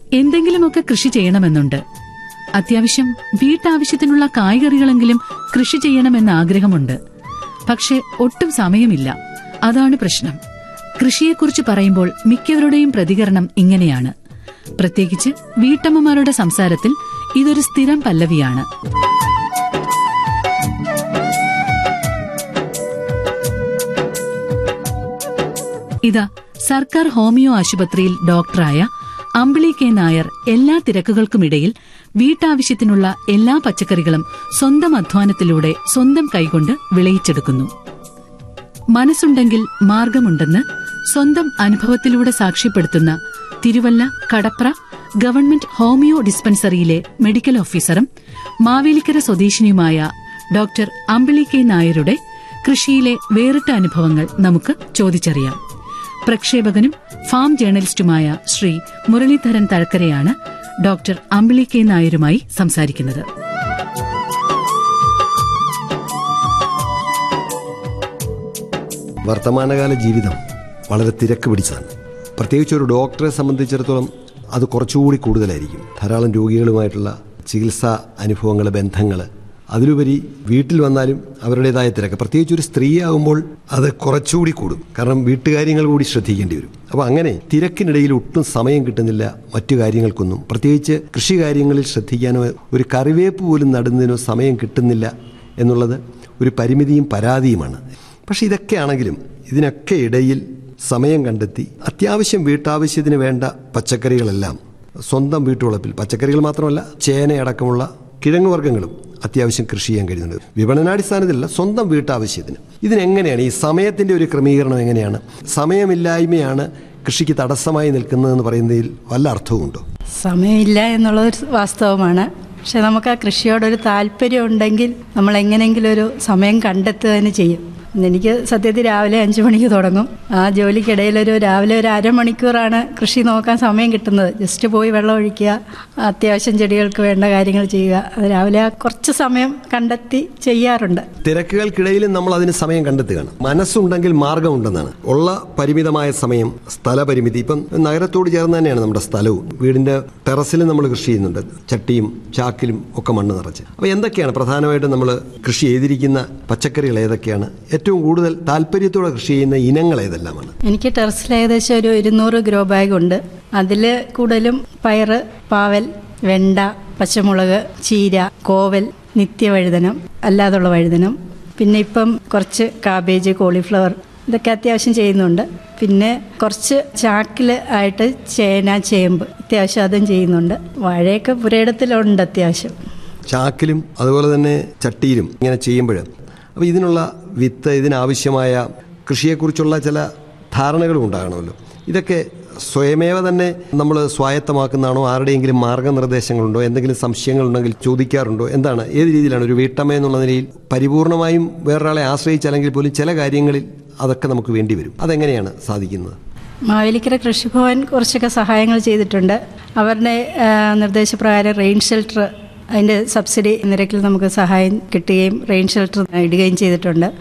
എന്തെങ്കിലുമൊക്കെ കൃഷി ചെയ്യണമെന്നുണ്ട് അത്യാവശ്യം വീട്ടാവശ്യത്തിനുള്ള കായ്കറികളെങ്കിലും കൃഷി ചെയ്യണമെന്ന ആഗ്രഹമുണ്ട് പക്ഷെ ഒട്ടും സമയമില്ല അതാണ് പ്രശ്നം കൃഷിയെക്കുറിച്ച് പറയുമ്പോൾ മിക്കവരുടെയും പ്രതികരണം ഇങ്ങനെയാണ് പ്രത്യേകിച്ച് വീട്ടമ്മമാരുടെ സംസാരത്തിൽ ഇതൊരു സ്ഥിരം പല്ലവിയാണ് ഇതാ സർക്കാർ ഹോമിയോ ആശുപത്രിയിൽ ഡോക്ടറായ അമ്പിളി കെ നായർ എല്ലാ തിരക്കുകൾക്കുമിടയിൽ വീട്ടാവശ്യത്തിനുള്ള എല്ലാ പച്ചക്കറികളും സ്വന്തം അധ്വാനത്തിലൂടെ സ്വന്തം കൈകൊണ്ട് വിളയിച്ചെടുക്കുന്നു മനസ്സുണ്ടെങ്കിൽ മാർഗമുണ്ടെന്ന് സ്വന്തം അനുഭവത്തിലൂടെ സാക്ഷ്യപ്പെടുത്തുന്ന തിരുവല്ല കടപ്ര ഗവൺമെന്റ് ഹോമിയോ ഡിസ്പെൻസറിയിലെ മെഡിക്കൽ ഓഫീസറും മാവേലിക്കര സ്വദേശിനിയുമായ ഡോക്ടർ അമ്പിളി കെ നായരുടെ കൃഷിയിലെ വേറിട്ട അനുഭവങ്ങൾ നമുക്ക് ചോദിച്ചറിയാം പ്രക്ഷേപകനും ഫാം ജേർണലിസ്റ്റുമായ ശ്രീ മുരളീധരൻ തഴക്കരയാണ് ഡോക്ടർ അമ്പിളി കെ നായരുമായി സംസാരിക്കുന്നത് വർത്തമാനകാല ജീവിതം വളരെ തിരക്ക് പിടിച്ചതാണ് പ്രത്യേകിച്ച് ഒരു ഡോക്ടറെ സംബന്ധിച്ചിടത്തോളം അത് കുറച്ചുകൂടി കൂടുതലായിരിക്കും ധാരാളം രോഗികളുമായിട്ടുള്ള ചികിത്സാ അനുഭവങ്ങൾ ബന്ധങ്ങൾ അതിലുപരി വീട്ടിൽ വന്നാലും അവരുടേതായ തിരക്ക് പ്രത്യേകിച്ച് ഒരു സ്ത്രീയാകുമ്പോൾ അത് കുറച്ചുകൂടി കൂടും കാരണം വീട്ടുകാര്യങ്ങൾ കൂടി ശ്രദ്ധിക്കേണ്ടി വരും അപ്പോൾ അങ്ങനെ തിരക്കിനിടയിൽ ഒട്ടും സമയം കിട്ടുന്നില്ല മറ്റു കാര്യങ്ങൾക്കൊന്നും പ്രത്യേകിച്ച് കൃഷി കാര്യങ്ങളിൽ ശ്രദ്ധിക്കാനോ ഒരു കറിവേപ്പ് പോലും നടുന്നതിനോ സമയം കിട്ടുന്നില്ല എന്നുള്ളത് ഒരു പരിമിതിയും പരാതിയുമാണ് പക്ഷെ ഇതൊക്കെയാണെങ്കിലും ഇതിനൊക്കെ ഇടയിൽ സമയം കണ്ടെത്തി അത്യാവശ്യം വീട്ടാവശ്യത്തിന് വേണ്ട പച്ചക്കറികളെല്ലാം സ്വന്തം വീട്ടുവളപ്പിൽ പച്ചക്കറികൾ മാത്രമല്ല ചേനയടക്കമുള്ള കിഴങ്ങ് വർഗ്ഗങ്ങളും അത്യാവശ്യം കൃഷി ചെയ്യാൻ കഴിയുന്നുണ്ട് വിപണനാടിസ്ഥാനത്തിലല്ല സ്വന്തം വീട്ടാവശ്യത്തിന് ഇതിനെങ്ങനെയാണ് ഈ സമയത്തിൻ്റെ ഒരു ക്രമീകരണം എങ്ങനെയാണ് സമയമില്ലായ്മയാണ് കൃഷിക്ക് തടസ്സമായി നിൽക്കുന്നതെന്ന് പറയുന്നതിൽ വല്ല അർത്ഥവുമുണ്ടോ സമയമില്ല എന്നുള്ളത് വാസ്തവമാണ് പക്ഷെ നമുക്ക് ആ കൃഷിയോടൊരു താല്പര്യം ഉണ്ടെങ്കിൽ നമ്മൾ എങ്ങനെയെങ്കിലും ഒരു സമയം കണ്ടെത്തുക തന്നെ ചെയ്യും എനിക്ക് സത്യത്തിൽ രാവിലെ അഞ്ച് മണിക്ക് തുടങ്ങും ആ ജോലിക്കിടയിൽ ഒരു രാവിലെ ഒരു അരമണിക്കൂറാണ് കൃഷി നോക്കാൻ സമയം കിട്ടുന്നത് ജസ്റ്റ് പോയി വെള്ളം ഒഴിക്കുക അത്യാവശ്യം ചെടികൾക്ക് വേണ്ട കാര്യങ്ങൾ ചെയ്യുക അത് രാവിലെ ആ കുറച്ച് സമയം കണ്ടെത്തി ചെയ്യാറുണ്ട് തിരക്കുകൾക്കിടയിലും നമ്മൾ അതിന് സമയം കണ്ടെത്തുകയാണ് മനസ്സുണ്ടെങ്കിൽ മാർഗമുണ്ടെന്നാണ് ഉള്ള പരിമിതമായ സമയം സ്ഥലപരിമിതി ഇപ്പം നഗരത്തോട് ചേർന്ന് തന്നെയാണ് നമ്മുടെ സ്ഥലവും വീടിന്റെ ടെറസിൽ നമ്മൾ കൃഷി ചെയ്യുന്നുണ്ട് ചട്ടിയും ചാക്കിലും ഒക്കെ മണ്ണ് നിറച്ച് അപ്പോൾ എന്തൊക്കെയാണ് പ്രധാനമായിട്ടും നമ്മൾ കൃഷി ചെയ്തിരിക്കുന്ന പച്ചക്കറികൾ ഏതൊക്കെയാണ് ഏറ്റവും കൂടുതൽ താല്പര്യത്തോടെ കൃഷി ചെയ്യുന്ന ഇനങ്ങൾ ഏതെല്ലാമാണ് എനിക്ക് ടെറസിൽ ഏകദേശം ഒരു ഇരുന്നൂറ് ഗ്രോ ബാഗ് ഉണ്ട് അതിൽ കൂടുതലും പയറ് പാവൽ വെണ്ട പച്ചമുളക് ചീര കോവൽ നിത്യവഴുതനം അല്ലാതുള്ള വഴുതനം പിന്നെ ഇപ്പം കുറച്ച് കാബേജ് കോളിഫ്ലവർ ഇതൊക്കെ അത്യാവശ്യം ചെയ്യുന്നുണ്ട് പിന്നെ കുറച്ച് ചാക്കിൽ ആയിട്ട് ചേന ചേമ്പ് അത്യാവശ്യം അതും ചെയ്യുന്നുണ്ട് വാഴയൊക്കെ പുരയിടത്തിലുണ്ട് അത്യാവശ്യം ചാക്കിലും അതുപോലെ തന്നെ ചട്ടിയിലും ഇങ്ങനെ ചെയ്യുമ്പോൾ അപ്പോൾ ഇതിനുള്ള വിത്ത് ഇതിനാവശ്യമായ കൃഷിയെക്കുറിച്ചുള്ള ചില ധാരണകളും ഉണ്ടാകണമല്ലോ ഇതൊക്കെ സ്വയമേവ തന്നെ നമ്മൾ സ്വായത്തമാക്കുന്നതാണോ ആരുടെയെങ്കിലും മാർഗനിർദ്ദേശങ്ങളുണ്ടോ എന്തെങ്കിലും സംശയങ്ങളുണ്ടെങ്കിൽ ചോദിക്കാറുണ്ടോ എന്താണ് ഏത് രീതിയിലാണ് ഒരു വീട്ടമ്മ എന്നുള്ള നിലയിൽ പരിപൂർണമായും വേറൊരാളെ ആശ്രയിച്ചല്ലെങ്കിൽ പോലും ചില കാര്യങ്ങളിൽ അതൊക്കെ നമുക്ക് വേണ്ടി വരും അതെങ്ങനെയാണ് സാധിക്കുന്നത് മാവേലിക്കര കൃഷിഭവൻ കുറച്ചൊക്കെ സഹായങ്ങൾ ചെയ്തിട്ടുണ്ട് അവരുടെ ആ, നിർദ്ദേശപ്രകാരം റെയിൻ ഷെൽട്ടർ അതിൻ്റെ സബ്സിഡി നിരക്കിൽ നമുക്ക് സഹായം കിട്ടുകയും റെയിൻ ഷെൽട്ടർ ഇടുകയും ചെയ്തിട്ടുണ്ട്